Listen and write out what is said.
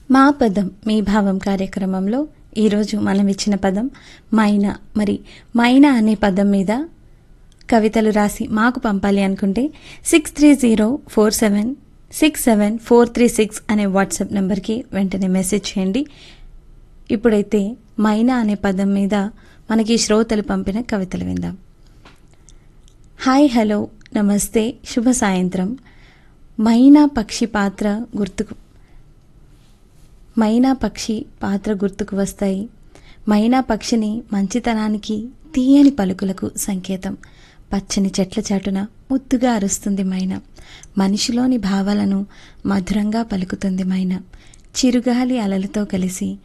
మా పదం మీ భావం కార్యక్రమంలో ఈరోజు మనం ఇచ్చిన పదం మైనా మరి మైనా అనే పదం మీద కవితలు రాసి మాకు పంపాలి అనుకుంటే six three zero four seven six seven four three six అనే వాట్సాప్ నెంబర్కి వెంటనే మెసేజ్ చేయండి ఇప్పుడైతే మైనా అనే పదం మీద మనకి శ్రోతలు పంపిన కవితలు విందాం హాయ్ హలో నమస్తే శుభ సాయంత్రం మైనా పక్షి పాత్ర గుర్తుకు మైనా పక్షి పాత్ర గుర్తుకు వస్తాయి మైనా పక్షిని మంచితనానికి తీయని పలుకులకు సంకేతం పచ్చని చెట్ల చాటున ముద్దుగా అరుస్తుంది మైనా మనిషిలోని భావాలను మధురంగా పలుకుతుంది మైనా చిరుగాలి అలలతో కలిసి